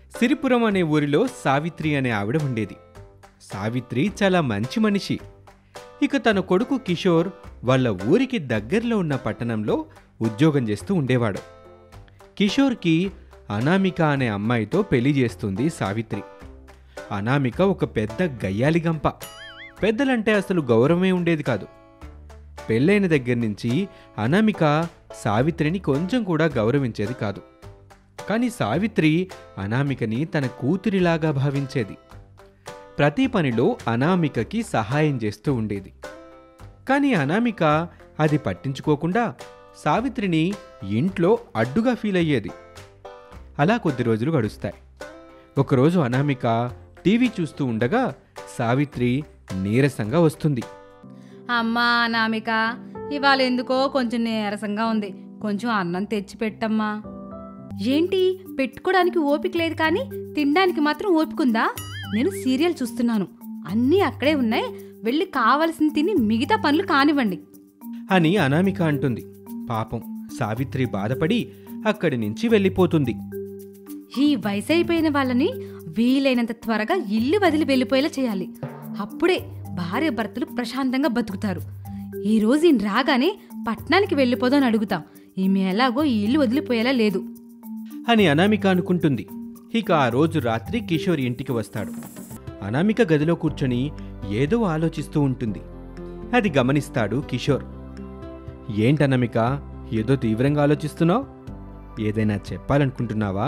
సిరిపురం అనే ఊరిలో సావిత్రి అనే ఆవిడ ఉండేది సావిత్రి చాలా మంచి మనిషి ఇక తన కొడుకు కిషోర్ వాళ్ళ ఊరికి దగ్గరలో ఉన్న పట్టణంలో ఉద్యోగం చేస్తూ ఉండేవాడు కిషోర్కి అనామిక అనే అమ్మాయితో పెళ్లి చేస్తుంది సావిత్రి అనామిక ఒక పెద్ద గయ్యాలి గంప పెద్దలంటే అసలు గౌరవమే ఉండేది కాదు పెళ్ళైన దగ్గర నుంచి అనామిక సావిత్రిని కొంచెం కూడా గౌరవించేది కాదు కానీ సావిత్రి అనామికని తన కూతురిలాగా భావించేది ప్రతి పనిలో అనామికకి సహాయం చేస్తూ ఉండేది కానీ అనామిక అది పట్టించుకోకుండా సావిత్రిని ఇంట్లో అడ్డుగా ఫీల్ అయ్యేది అలా కొద్ది రోజులు గడుస్తాయి ఒకరోజు అనామిక టీవీ చూస్తూ ఉండగా సావిత్రి నీరసంగా వస్తుంది అమ్మా అనామిక ఇవాళ ఎందుకో కొంచెం నీరసంగా ఉంది కొంచెం అన్నం తెచ్చి పెట్టమ్మా ఏంటి పెట్టుకోవడానికి ఓపిక లేదు కానీ తినడానికి మాత్రం ఓపికందా నేను సీరియల్ చూస్తున్నాను అన్నీ అక్కడే ఉన్నాయి వెళ్ళి కావలసింది తిని మిగతా పనులు కానివ్వండి అని అనామిక అంటుంది పాపం సావిత్రి బాధపడి అక్కడి నుంచి వెళ్ళిపోతుంది ఈ వయసు అయిపోయిన వాళ్ళని వీలైనంత త్వరగా ఇల్లు వదిలి వెళ్ళిపోయేలా చేయాలి అప్పుడే భార్య భర్తలు ప్రశాంతంగా బతుకుతారు ఈ రోజు ఈయన రాగానే పట్నానికి వెళ్ళిపోదాం అడుగుతాం ఈమె ఎలాగో ఈ ఇల్లు వదిలిపోయేలా లేదు అని అనామిక అనుకుంటుంది ఇక ఆ రోజు రాత్రి కిషోర్ ఇంటికి వస్తాడు అనామిక గదిలో కూర్చొని ఏదో ఆలోచిస్తూ ఉంటుంది అది గమనిస్తాడు కిషోర్ ఏంటనామిక ఏదో తీవ్రంగా ఆలోచిస్తున్నావు ఏదైనా చెప్పాలనుకుంటున్నావా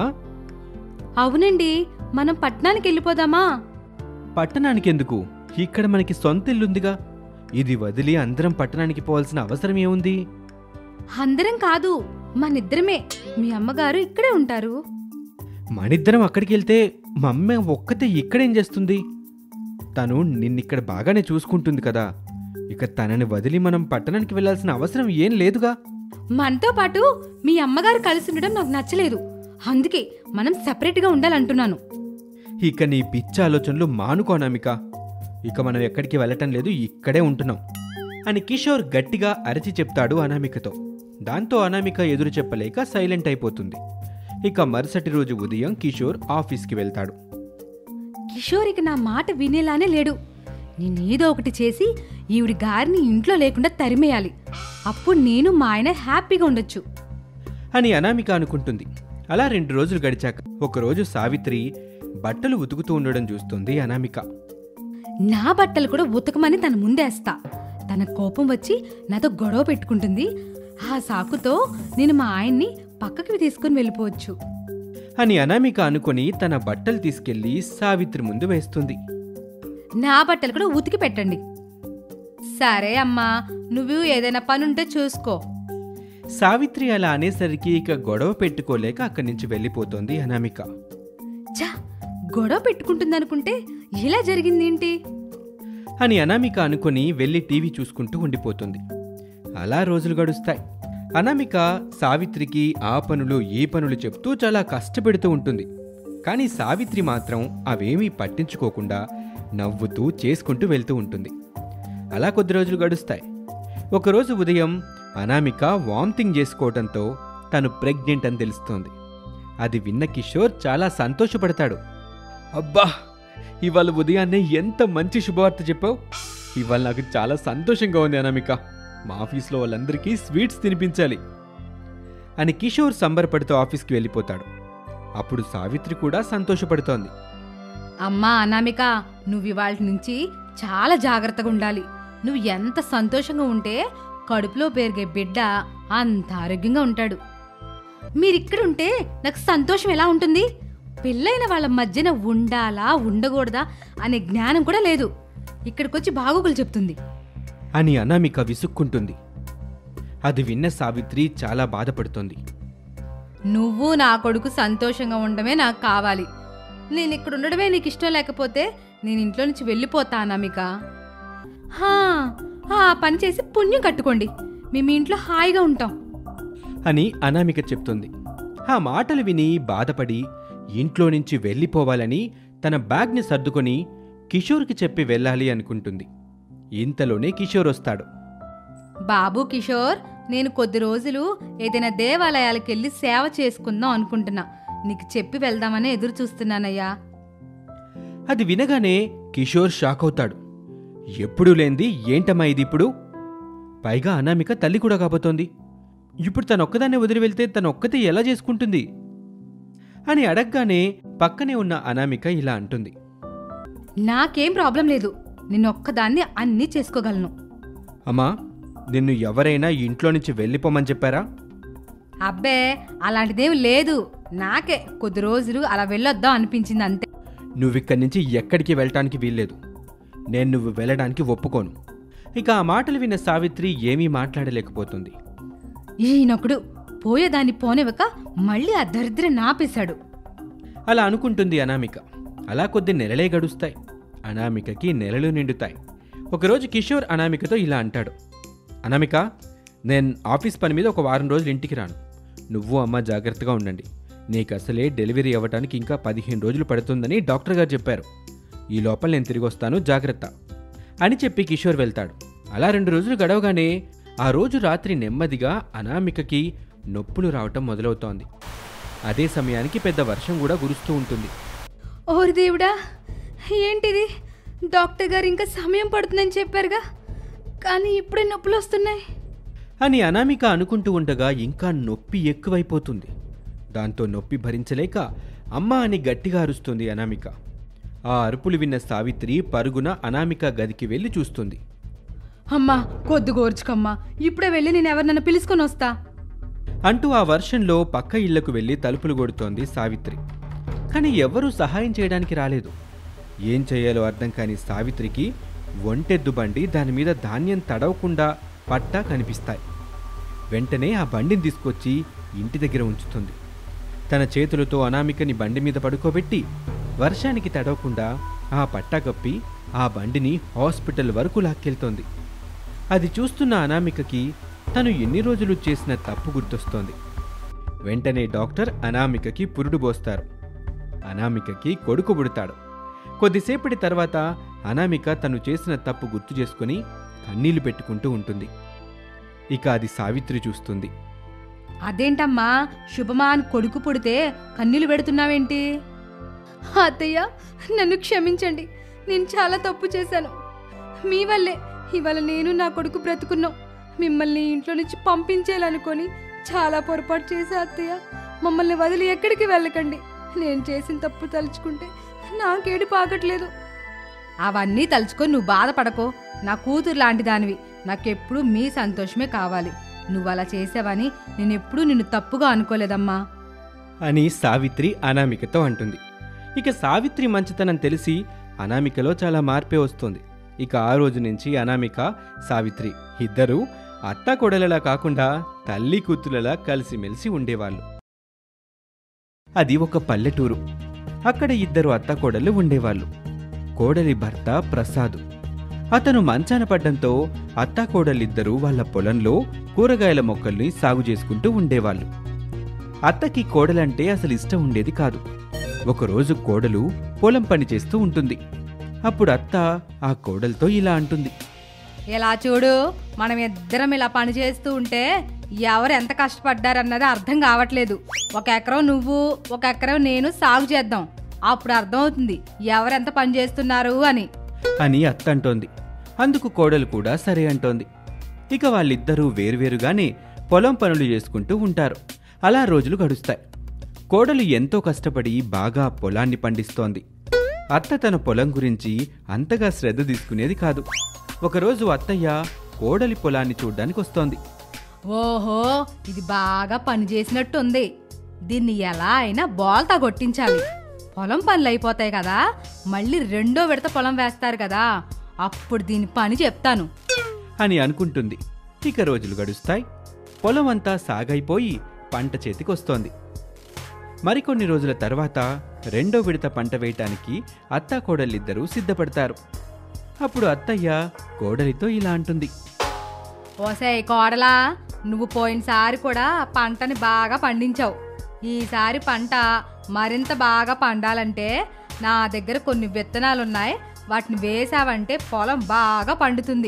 అవునండి మనం పట్నానికి వెళ్ళిపోదామా పట్టణానికి ఎందుకు ఇక్కడ మనకి సొంత ఇల్లుందిగా ఇది వదిలి అందరం పట్టణానికి పోవాల్సిన అవసరం ఏముంది అందరం కాదు మనిద్దరమే మీ అమ్మగారు ఇక్కడే ఉంటారు మనిద్దరం అక్కడికి వెళ్తే మా అమ్మ ఒక్కతే ఇక్కడేం చేస్తుంది తను నిన్నిక్కడ బాగానే చూసుకుంటుంది కదా ఇక తనని వదిలి మనం పట్టణానికి వెళ్ళాల్సిన అవసరం ఏం లేదుగా మనతో పాటు మీ అమ్మగారు కలిసి ఉండడం నాకు నచ్చలేదు అందుకే మనం సెపరేట్గా ఉండాలంటున్నాను ఇక నీ పిచ్చి ఆలోచనలు మానుకోనామిక ఇక మనం ఎక్కడికి వెళ్ళటం లేదు ఇక్కడే ఉంటున్నాం అని కిషోర్ గట్టిగా అరిచి చెప్తాడు అనామికతో దాంతో అనామిక ఎదురు చెప్పలేక సైలెంట్ అయిపోతుంది ఇక మరుసటి రోజు ఉదయం కిషోర్ ఆఫీస్కి వెళ్తాడు కిషోర్కి నా మాట వినేలానే లేడు నేనేదో ఒకటి చేసి ఈవిడి గారిని ఇంట్లో లేకుండా తరిమేయాలి అప్పుడు నేను మా ఆయన హ్యాపీగా ఉండొచ్చు అని అనామిక అనుకుంటుంది అలా రెండు రోజులు గడిచాక ఒకరోజు సావిత్రి బట్టలు ఉతుకుతూ ఉండడం చూస్తుంది అనామిక నా బట్టలు కూడా ఉతకమని తన ముందేస్తా తన కోపం వచ్చి నాతో గొడవ పెట్టుకుంటుంది ఆ సాకుతో నేను మా ఆయన్ని పక్కకి తీసుకుని వెళ్ళిపోవచ్చు అని అనామిక అనుకొని తన బట్టలు తీసుకెళ్లి సావిత్రి ముందు వేస్తుంది నా బట్టలు కూడా ఉతికి పెట్టండి సరే అమ్మా నువ్వు ఏదైనా పని ఉంటే చూసుకో సావిత్రి అలా అనేసరికి ఇక గొడవ పెట్టుకోలేక అక్కడి నుంచి వెళ్ళిపోతోంది అనామిక చా గొడవ పెట్టుకుంటుందనుకుంటే ఇలా జరిగిందేంటి అని అనామిక అనుకొని వెళ్ళి టీవీ చూసుకుంటూ ఉండిపోతుంది అలా రోజులు గడుస్తాయి అనామిక సావిత్రికి ఆ పనులు ఈ పనులు చెప్తూ చాలా కష్టపెడుతూ ఉంటుంది కానీ సావిత్రి మాత్రం అవేమీ పట్టించుకోకుండా నవ్వుతూ చేసుకుంటూ వెళ్తూ ఉంటుంది అలా కొద్ది రోజులు గడుస్తాయి ఒకరోజు ఉదయం అనామిక వామిటింగ్ చేసుకోవడంతో తను ప్రెగ్నెంట్ అని తెలుస్తోంది అది విన్న కిషోర్ చాలా సంతోషపడతాడు అబ్బా ఇవాళ ఉదయాన్నే ఎంత మంచి శుభవార్త చెప్పావు ఇవాళ నాకు చాలా సంతోషంగా ఉంది అనామిక మా ఆఫీస్లో వాళ్ళందరికీ స్వీట్స్ తినిపించాలి అని కిషోర్ సంబరపడుతూ ఆఫీస్కి వెళ్ళిపోతాడు అప్పుడు సావిత్రి కూడా సంతోషపడుతోంది అమ్మా అనామిక నువ్వు ఇవాళ నుంచి చాలా జాగ్రత్తగా ఉండాలి నువ్వు ఎంత సంతోషంగా ఉంటే కడుపులో పెరిగే బిడ్డ అంత ఆరోగ్యంగా ఉంటాడు మీరిక్కడ ఉంటే నాకు సంతోషం ఎలా ఉంటుంది పెళ్ళైన వాళ్ళ మధ్యన ఉండాలా ఉండకూడదా అనే జ్ఞానం కూడా లేదు ఇక్కడికొచ్చి బాగోగులు చెప్తుంది అని అనామిక విసుక్కుంటుంది అది విన్న సావిత్రి చాలా బాధపడుతోంది నువ్వు నా కొడుకు సంతోషంగా ఉండడమే నాకు కావాలి నేను ఇక్కడ ఉండడమే నీకు ఇష్టం లేకపోతే నేను ఇంట్లో నుంచి వెళ్ళిపోతా అనామిక హా, ఆ పని చేసి పుణ్యం కట్టుకోండి మేము మీ ఇంట్లో హాయిగా ఉంటాం అని అనామిక చెప్తుంది ఆ మాటలు విని బాధపడి ఇంట్లో నుంచి వెళ్ళిపోవాలని తన బ్యాగ్ని సర్దుకొని కిషోర్కి చెప్పి వెళ్ళాలి అనుకుంటుంది ఇంతలోనే కిషోర్ వస్తాడు బాబు కిషోర్ నేను కొద్ది రోజులు ఏదైనా దేవాలయాలకు వెళ్ళి సేవ చేసుకుందాం అనుకుంటున్నా నీకు చెప్పి వెళ్దామని ఎదురు చూస్తున్నానయ్యా అది వినగానే కిషోర్ షాక్ అవుతాడు ఎప్పుడూ లేంది ఏంటమ్మా ఇది ఇప్పుడు పైగా అనామిక తల్లి కూడా కాబోతోంది ఇప్పుడు తనొక్కదాన్నే వదిలి వెళ్తే తనొక్కతే ఎలా చేసుకుంటుంది అని అడగగానే పక్కనే ఉన్న అనామిక ఇలా అంటుంది నాకేం ప్రాబ్లం లేదు నిన్నొక్కదాన్ని అన్నీ చేసుకోగలను అమ్మా నిన్ను ఎవరైనా ఇంట్లో నుంచి వెళ్ళిపోమని చెప్పారా అబ్బే అలాంటిదేం లేదు నాకే కొద్ది రోజులు అలా వెళ్ళొద్దాం అనిపించింది అంతే నువ్విక్కడి నుంచి ఎక్కడికి వెళ్ళటానికి వీల్లేదు నేను నువ్వు వెళ్ళడానికి ఒప్పుకోను ఇక ఆ మాటలు విన్న సావిత్రి ఏమీ మాట్లాడలేకపోతుంది ఈయనొకడు పోయేదాన్ని పోనివ్వక మళ్ళీ ఆ దరిద్రం నాపేశాడు అలా అనుకుంటుంది అనామిక అలా కొద్ది నెలలే గడుస్తాయి అనామికకి నెలలు నిండుతాయి ఒకరోజు కిషోర్ అనామికతో ఇలా అంటాడు అనామిక నేను ఆఫీస్ పని మీద ఒక వారం రోజులు ఇంటికి రాను నువ్వు అమ్మ జాగ్రత్తగా ఉండండి నీకు అసలే డెలివరీ అవ్వడానికి ఇంకా పదిహేను రోజులు పడుతుందని డాక్టర్ గారు చెప్పారు ఈ లోపల నేను తిరిగి వస్తాను జాగ్రత్త అని చెప్పి కిషోర్ వెళ్తాడు అలా రెండు రోజులు గడవగానే ఆ రోజు రాత్రి నెమ్మదిగా అనామికకి నొప్పులు రావటం మొదలవుతోంది అదే సమయానికి పెద్ద వర్షం కూడా కురుస్తూ ఉంటుంది ఓరి దేవుడా ఏంటిది డాక్టర్ గారు ఇంకా సమయం పడుతుందని చెప్పారుగా కానీ ఇప్పుడే నొప్పులు వస్తున్నాయి అని అనామిక అనుకుంటూ ఉండగా ఇంకా నొప్పి ఎక్కువైపోతుంది దాంతో నొప్పి భరించలేక అమ్మ అని గట్టిగా అరుస్తుంది అనామిక ఆ అరుపులు విన్న సావిత్రి పరుగున అనామిక గదికి వెళ్ళి చూస్తుంది అమ్మా కొద్దు గోర్చుకమ్మా ఇప్పుడే వెళ్ళి నేను ఎవరినైనా పిలుచుకొని వస్తా అంటూ ఆ వర్షంలో పక్క ఇళ్లకు వెళ్ళి తలుపులు కొడుతోంది సావిత్రి కానీ ఎవ్వరూ సహాయం చేయడానికి రాలేదు ఏం చేయాలో అర్థం కాని సావిత్రికి ఒంటెద్దు బండి దాని మీద ధాన్యం తడవకుండా పట్టా కనిపిస్తాయి వెంటనే ఆ బండిని తీసుకొచ్చి ఇంటి దగ్గర ఉంచుతుంది తన చేతులతో అనామికని బండి మీద పడుకోబెట్టి వర్షానికి తడవకుండా ఆ పట్టా కప్పి ఆ బండిని హాస్పిటల్ వరకు లాక్కెళ్తోంది అది చూస్తున్న అనామికకి తను ఎన్ని రోజులు చేసిన తప్పు గుర్తొస్తోంది వెంటనే డాక్టర్ అనామికకి పురుడు పోస్తారు అనామికకి కొడుకు పుడతాడు కొద్దిసేపటి తర్వాత అనామిక తను చేసిన తప్పు గుర్తు చేసుకుని కన్నీళ్లు పెట్టుకుంటూ ఉంటుంది ఇక అది సావిత్రి చూస్తుంది అదేంటమ్మా శుభమాన్ కొడుకు పుడితే కన్నీళ్లు పెడుతున్నావేంటి అత్తయ్య నన్ను క్షమించండి నేను చాలా తప్పు చేశాను మీ వల్లే ఇవాళ నేను నా కొడుకు బ్రతుకున్నాం మిమ్మల్ని ఇంట్లో నుంచి పంపించేయాలనుకొని చాలా పొరపాటు చేశా అత్తయ్య మమ్మల్ని వదిలి ఎక్కడికి వెళ్ళకండి నేను చేసిన తప్పు తలుచుకుంటే నాకేడు పాకట్లేదు అవన్నీ తలుచుకొని నువ్వు బాధపడకో నా కూతురు లాంటి దానివి నాకెప్పుడు మీ సంతోషమే కావాలి నువ్వు అలా చేసావని నేనెప్పుడూ నిన్ను తప్పుగా అనుకోలేదమ్మా అని సావిత్రి అనామికతో అంటుంది ఇక సావిత్రి మంచితనం తెలిసి అనామికలో చాలా మార్పే వస్తుంది ఇక ఆ రోజు నుంచి అనామిక సావిత్రి ఇద్దరూ అత్త కొడలలా కాకుండా తల్లి కూతులలా కలిసిమెలిసి ఉండేవాళ్ళు అది ఒక పల్లెటూరు అక్కడ ఇద్దరు అత్త కోడళ్ళు ఉండేవాళ్ళు కోడలి భర్త ప్రసాద్ అతను మంచాన పడ్డంతో అత్తా కోడలిద్దరూ వాళ్ళ పొలంలో కూరగాయల మొక్కల్ని సాగు చేసుకుంటూ ఉండేవాళ్ళు అత్తకి కోడలంటే అసలు ఇష్టం ఉండేది కాదు ఒకరోజు కోడలు పొలం పని చేస్తూ ఉంటుంది అప్పుడు అత్త ఆ కోడలతో ఇలా అంటుంది ఇలా చూడు మనం ఇద్దరం ఇలా పని చేస్తూ ఉంటే ఎవరు ఎంత కష్టపడ్డారన్నది అర్థం కావట్లేదు ఒక ఎకరం నువ్వు ఒక ఎకరం నేను సాగు చేద్దాం అప్పుడు అర్థమవుతుంది ఎవరెంత పని చేస్తున్నారు అని అని అత్త అంటోంది అందుకు కోడలు కూడా సరే అంటోంది ఇక వాళ్ళిద్దరూ వేరువేరుగానే పొలం పనులు చేసుకుంటూ ఉంటారు అలా రోజులు గడుస్తాయి కోడలు ఎంతో కష్టపడి బాగా పొలాన్ని పండిస్తోంది అత్త తన పొలం గురించి అంతగా శ్రద్ధ తీసుకునేది కాదు ఒకరోజు అత్తయ్య కోడలి పొలాన్ని చూడ్డానికి వస్తోంది ఓహో ఇది బాగా పని చేసినట్టుంది దీన్ని ఎలా అయినా బోల్తా కొట్టించాలి పొలం పనులు అయిపోతాయి కదా మళ్ళీ రెండో విడత పొలం వేస్తారు కదా అప్పుడు దీని పని చెప్తాను అని అనుకుంటుంది ఇక రోజులు గడుస్తాయి పొలం అంతా సాగైపోయి పంట చేతికొస్తోంది మరికొన్ని రోజుల తర్వాత రెండో విడత పంట వేయటానికి అత్త కోడలిద్దరూ సిద్ధపడతారు అప్పుడు అత్తయ్య కోడలితో ఇలా అంటుంది ఓసే కోడలా నువ్వు పోయినసారి కూడా పంటని బాగా పండించావు ఈసారి పంట మరింత బాగా పండాలంటే నా దగ్గర కొన్ని విత్తనాలున్నాయి వాటిని వేసావంటే పొలం బాగా పండుతుంది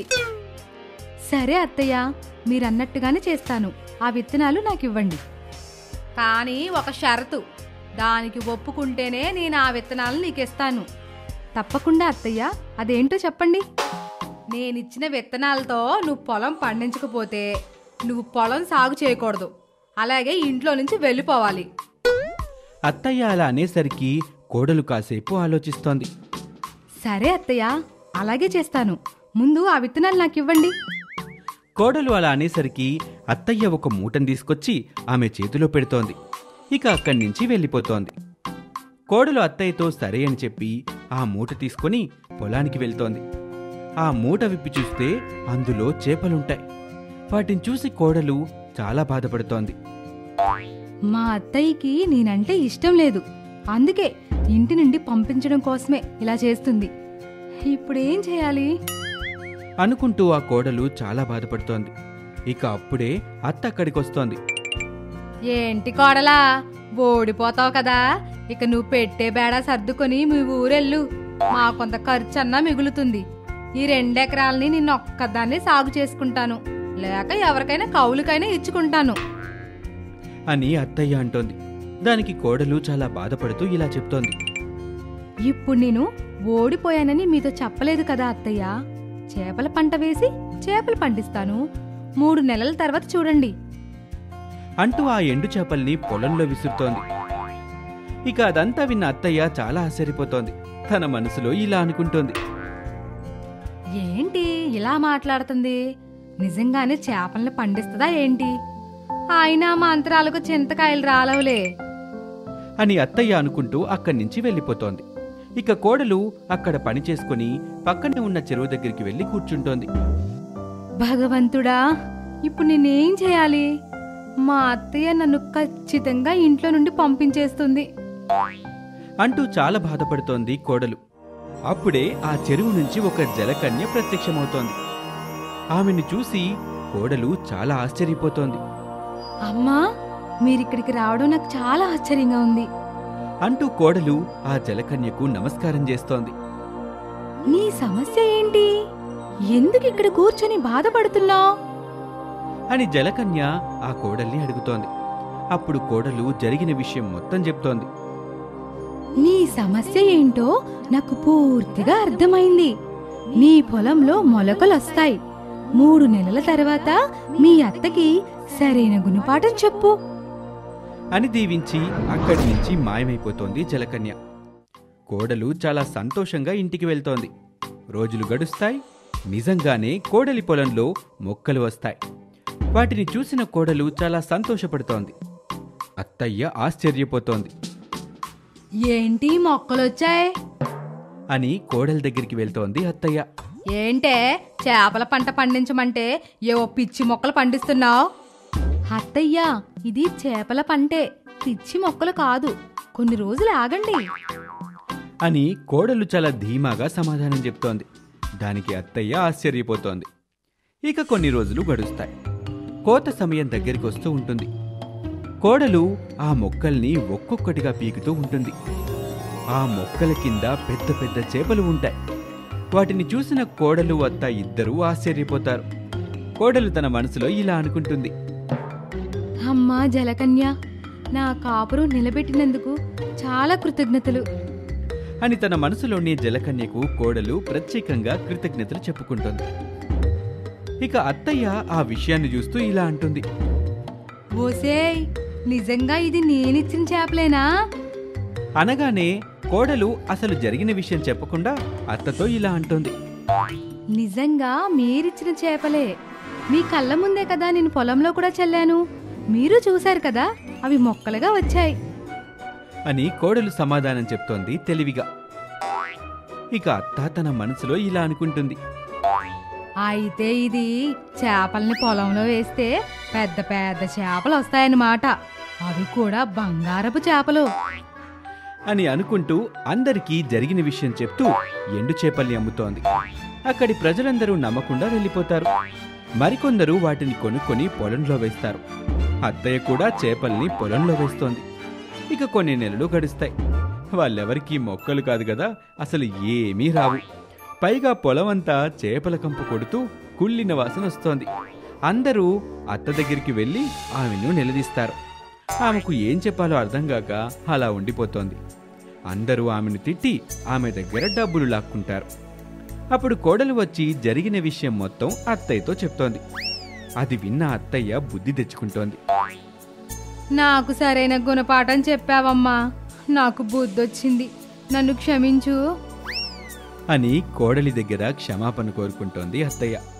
సరే అత్తయ్య మీరన్నట్టుగానే చేస్తాను ఆ విత్తనాలు నాకు ఇవ్వండి కానీ ఒక షరతు దానికి ఒప్పుకుంటేనే నేను ఆ విత్తనాలను నీకు ఇస్తాను తప్పకుండా అత్తయ్య అదేంటో చెప్పండి నేనిచ్చిన విత్తనాలతో నువ్వు పొలం పండించకపోతే నువ్వు పొలం సాగు చేయకూడదు అలాగే ఇంట్లో నుంచి వెళ్ళిపోవాలి అత్తయ్య అలా అనేసరికి కోడలు కాసేపు ఆలోచిస్తోంది సరే అత్తయ్య అలాగే చేస్తాను ముందు ఆ విత్తనాలు నాకు ఇవ్వండి కోడలు అలా అనేసరికి అత్తయ్య ఒక మూటను తీసుకొచ్చి ఆమె చేతిలో పెడుతోంది ఇక అక్కడి నుంచి వెళ్ళిపోతోంది కోడలు అత్తయ్యతో సరే అని చెప్పి ఆ మూట తీసుకొని పొలానికి వెళ్తోంది ఆ మూట విప్పి చూస్తే అందులో చేపలుంటాయి వాటిని చూసి కోడలు చాలా బాధపడుతోంది మా అత్తయ్యకి నేనంటే ఇష్టం లేదు అందుకే ఇంటి నుండి పంపించడం కోసమే ఇలా చేస్తుంది ఇప్పుడేం చేయాలి అనుకుంటూ ఆ కోడలు చాలా బాధపడుతోంది ఇక అప్పుడే అత్త అక్కడికి వస్తోంది ఏంటి కోడలా ఓడిపోతావు కదా ఇక నువ్వు పెట్టే బేడా సర్దుకొని మీ ఊరెళ్ళు మా కొంత ఖర్చు అన్నా మిగులుతుంది ఈ రెండెకరాలని నిన్ను ఒక్కదాన్ని సాగు చేసుకుంటాను లేక ఎవరికైనా కౌలుకైనా ఇచ్చుకుంటాను అని అత్తయ్య అంటోంది దానికి కోడలు చాలా బాధపడుతూ ఇలా చెప్తోంది ఇప్పుడు నేను ఓడిపోయానని మీతో చెప్పలేదు కదా అత్తయ్య చేపల పంట వేసి చేపలు పండిస్తాను మూడు నెలల తర్వాత చూడండి అంటూ ఆ ఎండు చేపల్ని పొలంలో విసురుతోంది ఇక అదంతా విన్న అత్తయ్య చాలా ఆశ్చర్యపోతోంది తన మనసులో ఇలా అనుకుంటోంది ఏంటి ఇలా మాట్లాడుతుంది నిజంగానే చేపల్ని పండిస్తుందా ఏంటి అయినా మంత్రాలకు చింతకాయలు రాలవులే అని అత్తయ్య అనుకుంటూ అక్కడి నుంచి వెళ్ళిపోతోంది ఇక కోడలు అక్కడ పని చేసుకుని పక్కనే ఉన్న చెరువు దగ్గరికి వెళ్ళి కూర్చుంటోంది భగవంతుడా ఇప్పుడు నేనేం చేయాలి మా అత్తయ్య నన్ను ఖచ్చితంగా ఇంట్లో నుండి పంపించేస్తుంది అంటూ చాలా బాధపడుతోంది కోడలు అప్పుడే ఆ చెరువు నుంచి ఒక జలకన్య ప్రత్యక్షమవుతోంది ఆమెను చూసి కోడలు చాలా ఆశ్చర్యపోతోంది అమ్మా మీరిక్కడికి రావడం నాకు చాలా ఆశ్చర్యంగా ఉంది అంటూ కోడలు ఆ జలకన్యకు నమస్కారం చేస్తోంది నీ సమస్య ఏంటి ఎందుకు ఇక్కడ కూర్చొని బాధపడుతున్నావు అని జలకన్య ఆ కోడల్ని అడుగుతోంది అప్పుడు కోడలు జరిగిన విషయం మొత్తం చెప్తోంది నీ సమస్య ఏంటో నాకు పూర్తిగా అర్థమైంది నీ పొలంలో మొలకలొస్తాయి మూడు నెలల తర్వాత మీ అత్తకి సరైన గుణపాఠం చెప్పు అని దీవించి అక్కడి నుంచి మాయమైపోతోంది జలకన్య కోడలు చాలా సంతోషంగా ఇంటికి వెళ్తోంది రోజులు గడుస్తాయి నిజంగానే కోడలి పొలంలో మొక్కలు వస్తాయి వాటిని చూసిన కోడలు చాలా సంతోషపడుతోంది అత్తయ్య ఆశ్చర్యపోతోంది ఏంటి మొక్కలొచ్చాయి అని కోడలి దగ్గరికి వెళ్తోంది అత్తయ్య ఏంటే చేపల పంట పండించమంటే ఏవో పిచ్చి మొక్కలు పండిస్తున్నావు అత్తయ్యా ఇది చేపల పంటే పిచ్చి మొక్కలు కాదు కొన్ని రోజులు ఆగండి అని కోడలు చాలా ధీమాగా సమాధానం చెప్తోంది దానికి అత్తయ్య ఆశ్చర్యపోతోంది ఇక కొన్ని రోజులు గడుస్తాయి కోత సమయం దగ్గరికి వస్తూ ఉంటుంది కోడలు ఆ మొక్కల్ని ఒక్కొక్కటిగా పీకుతూ ఉంటుంది ఆ మొక్కల కింద పెద్ద పెద్ద చేపలు ఉంటాయి వాటిని చూసిన కోడలు అత్త ఇద్దరూ ఆశ్చర్యపోతారు కోడలు తన మనసులో ఇలా అనుకుంటుంది అమ్మా జలకన్య నా కాపురం నిలబెట్టినందుకు చాలా కృతజ్ఞతలు అని తన మనసులోని జలకన్యకు కోడలు ప్రత్యేకంగా కృతజ్ఞతలు చెప్పుకుంటుంది ఇక అత్తయ్య ఆ విషయాన్ని చూస్తూ ఇలా అంటుంది ఓసేయ్ నిజంగా ఇది నేనిచ్చిన చేపలేనా అనగానే కోడలు అసలు జరిగిన విషయం చెప్పకుండా అత్తతో ఇలా అంటుంది నిజంగా మీరిచ్చిన చేపలే మీ కళ్ళ ముందే కదా నేను పొలంలో కూడా చల్లాను మీరు చూశారు కదా అవి మొక్కలుగా వచ్చాయి అని కోడలు సమాధానం చెప్తోంది తెలివిగా ఇక అత్త తన మనసులో ఇలా అనుకుంటుంది అయితే ఇది చేపల్ని పొలంలో వేస్తే పెద్ద పెద్ద చేపలు వస్తాయన్నమాట అవి కూడా బంగారపు చేపలు అని అనుకుంటూ అందరికీ జరిగిన విషయం చెప్తూ ఎండు చేపల్ని అమ్ముతోంది అక్కడి ప్రజలందరూ నమ్మకుండా వెళ్ళిపోతారు మరికొందరు వాటిని కొనుక్కొని పొలంలో వేస్తారు అత్తయ్య కూడా చేపల్ని పొలంలో వేస్తోంది ఇక కొన్ని నెలలు గడుస్తాయి వాళ్ళెవరికీ మొక్కలు కాదు కదా అసలు ఏమీ రావు పైగా పొలమంతా చేపల కంపు కొడుతూ కుళ్ళిన వాసన వస్తోంది అందరూ అత్త దగ్గరికి వెళ్ళి ఆమెను నిలదీస్తారు ఆమెకు ఏం చెప్పాలో అర్థం కాక అలా ఉండిపోతోంది అందరూ ఆమెను తిట్టి ఆమె దగ్గర డబ్బులు లాక్కుంటారు అప్పుడు కోడలు వచ్చి జరిగిన విషయం మొత్తం అత్తయ్యతో చెప్తోంది అది విన్న అత్తయ్య బుద్ధి తెచ్చుకుంటోంది నాకు సరైన గుణపాఠం చెప్పావమ్మా నాకు బుద్ధొచ్చింది నన్ను క్షమించు అని కోడలి దగ్గర క్షమాపణ కోరుకుంటోంది అత్తయ్య